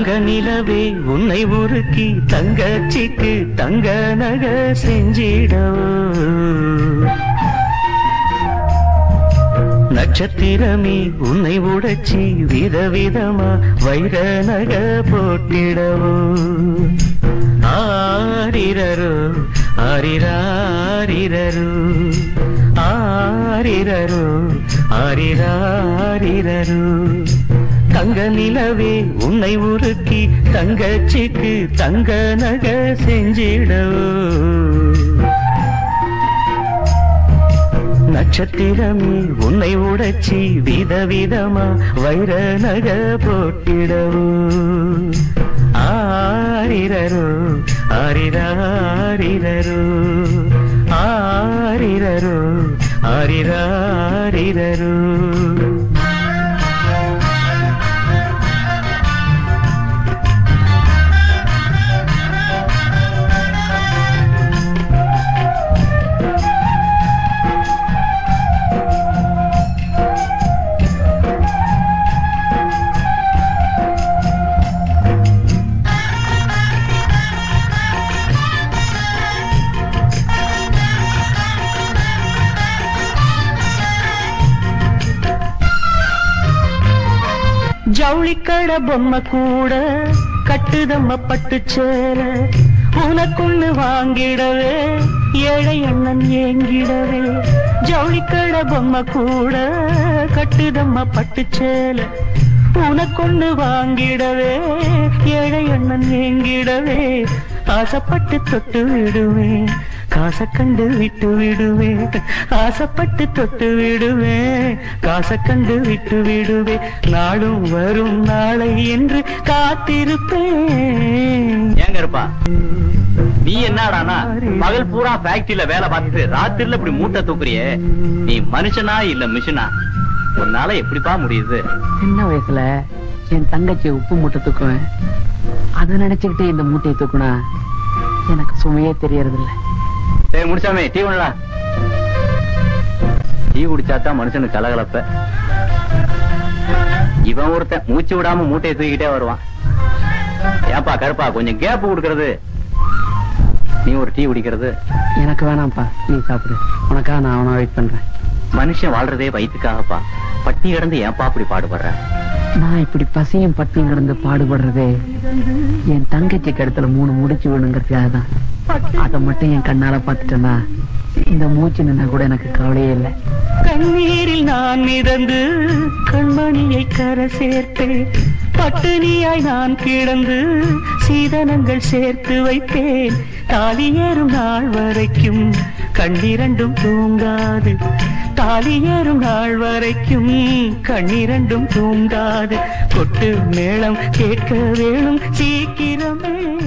தங்க நிலவே உன்னை உருக்கி தங்கச்சிக்கு தங்க நக செஞ்சிடவோ நட்சத்திரமே உன்னை உடைச்சி விதவிதமா வைர நக போட்டிடவோ ஆரிரரு ஆரிராரிரரு ஆரிரரு ஆரிராரிரரு தங்க நிலவே உன்னை உருக்கி தங்கச்சிக்கு தங்க நக செஞ்சிடவோ நட்சத்திரமே உன்னை உடைச்சி விதவிதமா வைர நக போட்டிடவோ ஆரிரரு ஆரிராரிரரு ஆரிரரு ஆரிராரிரரு ஜவுளிக்கட பொம்மை கூட கட்டுதம்ம பட்டு சேர உனக்குள்ளு வாங்கிடவே ஏழை அண்ணன் ஏங்கிடவே ஜவுளிக்கட பொம்மை கூட கட்டுதம்ம பட்டு சேல உனக்கொண்டு வாங்கிடவே ஏழை அண்ணன் ஏங்கிடவே ஆசைப்பட்டு தொட்டு விடுவேன் காசை கண்டு விட்டு விடுவேன் ஆசைப்பட்டு தொட்டு விடுவேன் காசை கண்டு விட்டு விடுவேன் நாளும் வரும் நாளை என்று காத்திருப்பேன் ஏங்க இருப்பா நீ என்னடானா பகல் பூரா ஃபேக்டரியில வேலை பார்த்துட்டு ராத்திரில இப்படி மூட்டை தூக்குறியே நீ மனுஷனா இல்ல மிஷினா உன்னால எப்படிப்பா முடியுது சின்ன வயசுல என் தங்கச்சி உப்பு மூட்டை தூக்குவேன் அதை நினைச்சுக்கிட்டு இந்த மூட்டையை தூக்குனா எனக்கு சுமையே தெரியறது இல்ல சரி முடிச்சாமே டீ ஒண்ணா டீ குடிச்சாதான் மனுஷனுக்கு கலகலப்ப இவன் ஒருத்தன் மூச்சு விடாம மூட்டையை தூக்கிட்டே வருவான் ஏப்பா கருப்பா கொஞ்சம் கேப் கொடுக்கறது நீ ஒரு டீ குடிக்கிறது எனக்கு வேணாம்ப்பா நீ சாப்பிடு உனக்காக நான் அவனை வெயிட் பண்றேன் மனுஷன் வாழ்றதே வயிற்றுக்காகப்பா பட்டி கிடந்து ஏன்பா அப்படி பாடுபடுற நான் இப்படி பசியும் பட்டியும் கிடந்து பாடுபடுறதே என் தங்கச்சி கருத்துல மூணு முடிச்சு வேணுங்கிறதுக்காக தான் அதை மட்டும் என் கண்ணால பாத்துட்டேன்னா இந்த மூச்சு நின்னா கூட எனக்கு கவலையே இல்லை கண்ணீரில் நான் மிதந்து கண்மணியை கரை சேர்த்தேன் பட்டினியாய் நான் கிடந்து சீதனங்கள் சேர்த்து வைத்தேன் தாலி ஏறும் நாள் வரைக்கும் கண்ணிரண்டும் தூங்காது தாலி ஏறும் நாள் வரைக்கும் கண்ணிரண்டும் தூங்காது கொட்டு மேளம் கேட்க வேணும் சீக்கிரமே